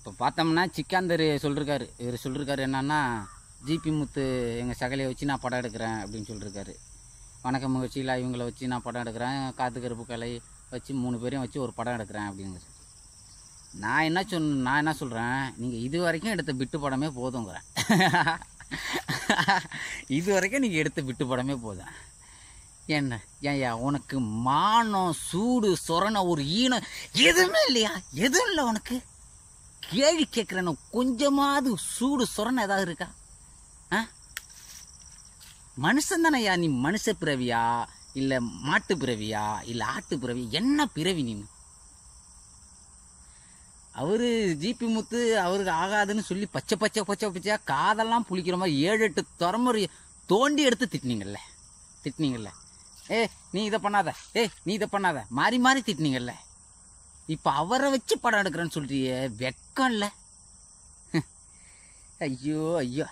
இப்போ பார்த்தோம்னா சிக்காந்தர் சொல்லிருக்காரு இவர் சொல்லிருக்காரு என்னன்னா ஜிபி முத்து எங்கள் சகலையை வச்சு நான் படம் எடுக்கிறேன் அப்படின்னு சொல்லியிருக்காரு வணக்கம் முகழ்ச்சியில் இவங்கள வச்சு நான் படம் எடுக்கிறேன் காத்து கருப்பு கலை வச்சு மூணு பேரையும் வச்சு ஒரு படம் எடுக்கிறேன் அப்படிங்கிற நான் என்ன சொன் நான் என்ன சொல்கிறேன் நீங்கள் இது வரைக்கும் எடுத்த பிட்டு படமே போதுங்கிறேன் இது வரைக்கும் நீங்கள் எடுத்த பிட்டு படமே போதும் என்ன ஏன்யா உனக்கு மானம் சூடு சொரண ஒரு ஈனம் எதுவுமே இல்லையா எதுவும் இல்லை உனக்கு கேள்வி கேட்குறேன்னு கொஞ்சமாவது சூடு சொரண ஏதாவது இருக்கா ஆ மனுஷன் தானேயா நீ மனுஷ பிறவியா இல்லை மாட்டு பிறவியா இல்லை ஆட்டு பிறவி என்ன பிறவி நீ அவரு ஜிபி முத்து அவருக்கு ஆகாதுன்னு சொல்லி பச்சை பச்சை பச்சை பச்சையா காதெல்லாம் புளிக்கிற மாதிரி ஏழு எட்டு தலைமுறை தோண்டி எடுத்து திட்டினீங்கல்ல திட்டினீங்கல்ல ஏ நீ இதை பண்ணாத ஏ நீ இதை பண்ணாத மாறி மாறி திட்டினீங்கல்ல இப்போ அவரை வச்சு படம் எடுக்கிறேன்னு சொல்றியே வெக்கம் இல்லை ஐயோ ஐயோ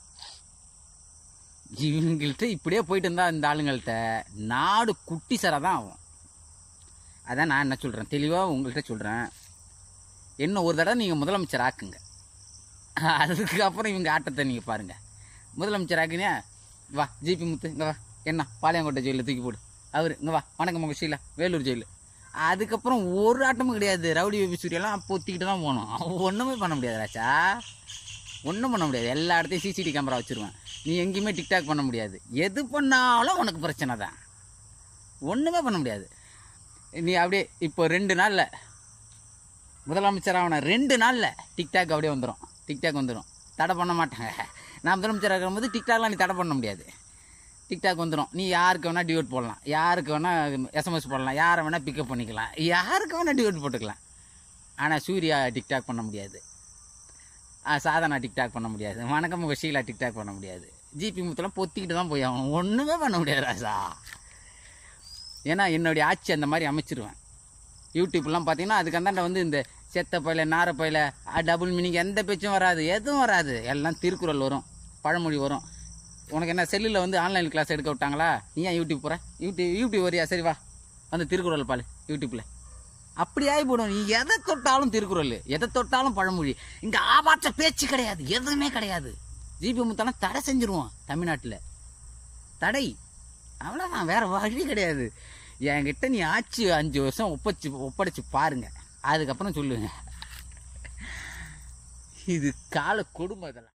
இவங்கள்ட்ட இப்படியே போயிட்டு இருந்தா இந்த ஆளுங்கள்ட்ட நாடு குட்டி சரை தான் ஆகும் அதான் நான் என்ன சொல்கிறேன் தெளிவாக உங்கள்கிட்ட சொல்கிறேன் என்ன ஒரு தடவை நீங்கள் முதலமைச்சர் ஆக்குங்க அதுக்கப்புறம் இவங்க ஆட்டத்தை நீங்கள் பாருங்கள் முதலமைச்சர் ஆக்குனியா வா ஜிபி முத்து இங்கே வா என்ன பாளையங்கோட்டை ஜெயிலில் தூக்கி போடு அவர் இங்கே வா வணக்கம் மகிழ்ச்சியில் வேலூர் ஜெயில் அதுக்கப்புறம் ஒரு ஆட்டமும் கிடையாது ரவுடி பேபி சூரியெல்லாம் பொத்திக்கிட்டு தான் போகணும் ஒன்றுமே பண்ண முடியாது ராச்சா ஒன்றும் பண்ண முடியாது எல்லா இடத்தையும் சிசிடிவி கேமரா வச்சுருவேன் நீ எங்கேயுமே டிக்டாக் பண்ண முடியாது எது பண்ணாலும் உனக்கு பிரச்சனை தான் ஒன்றுமே பண்ண முடியாது நீ அப்படியே இப்போ ரெண்டு நாளில் முதலமைச்சர் ஆகணும் ரெண்டு நாளில் டிக்டாக் அப்படியே வந்துடும் டிக்டாக் வந்துடும் தடை பண்ண மாட்டாங்க நான் முதலமைச்சர் ஆகும்போது டிக்டாக்லாம் நீ தடை பண்ண முடியாது டிக்டாக் வந்துடும் நீ யாருக்கு வேணால் டியூட் போடலாம் யாருக்கு வேணால் எஸ்எம்எஸ் போடலாம் யாரை வேணால் பிக்கப் பண்ணிக்கலாம் யாருக்கு வேணால் டியூட் போட்டுக்கலாம் ஆனால் சூர்யா டிக்டாக் பண்ண முடியாது ஆ, சாதனா டிக்டாக் பண்ண முடியாது வணக்கம் உங்கள் ஷீலா டிக்டாக் பண்ண முடியாது ஜிபி முத்தெல்லாம் பொத்திக்கிட்டு தான் போய் ஆகணும் ஒன்றுமே பண்ண முடியாது ராசா ஏன்னா என்னுடைய ஆட்சி அந்த மாதிரி அமைச்சிருவேன் யூடியூப்லாம் பார்த்தீங்கன்னா அதுக்கு அந்தாண்ட வந்து இந்த செத்த பயில நார பயில டபுள் மீனிங் எந்த பேச்சும் வராது எதுவும் வராது எல்லாம் திருக்குறள் வரும் பழமொழி வரும் உனக்கு என்ன செல்லில் வந்து ஆன்லைன் கிளாஸ் எடுக்க விட்டாங்களா நீ ஏன் யூடியூப் போகிற யூடியூப் யூடியூப் வரியா சரி வா வந்து திருக்குறள் பாரு யூடியூப்பில் அப்படி ஆகி போடும் நீ எதை தொட்டாலும் திருக்குறள் எதை தொட்டாலும் பழமொழி இங்கே ஆபாச்ச பேச்சு கிடையாது எதுவுமே கிடையாது ஜிபி முத்தெல்லாம் தடை செஞ்சிருவோம் தமிழ்நாட்டில் தடை அவ்வளோதான் வேற வழி கிடையாது என்கிட்ட நீ ஆட்சி அஞ்சு வருஷம் ஒப்படைச்சு ஒப்படைச்சு பாருங்க அதுக்கப்புறம் சொல்லுங்க இது கால கொடுமை இதெல்லாம்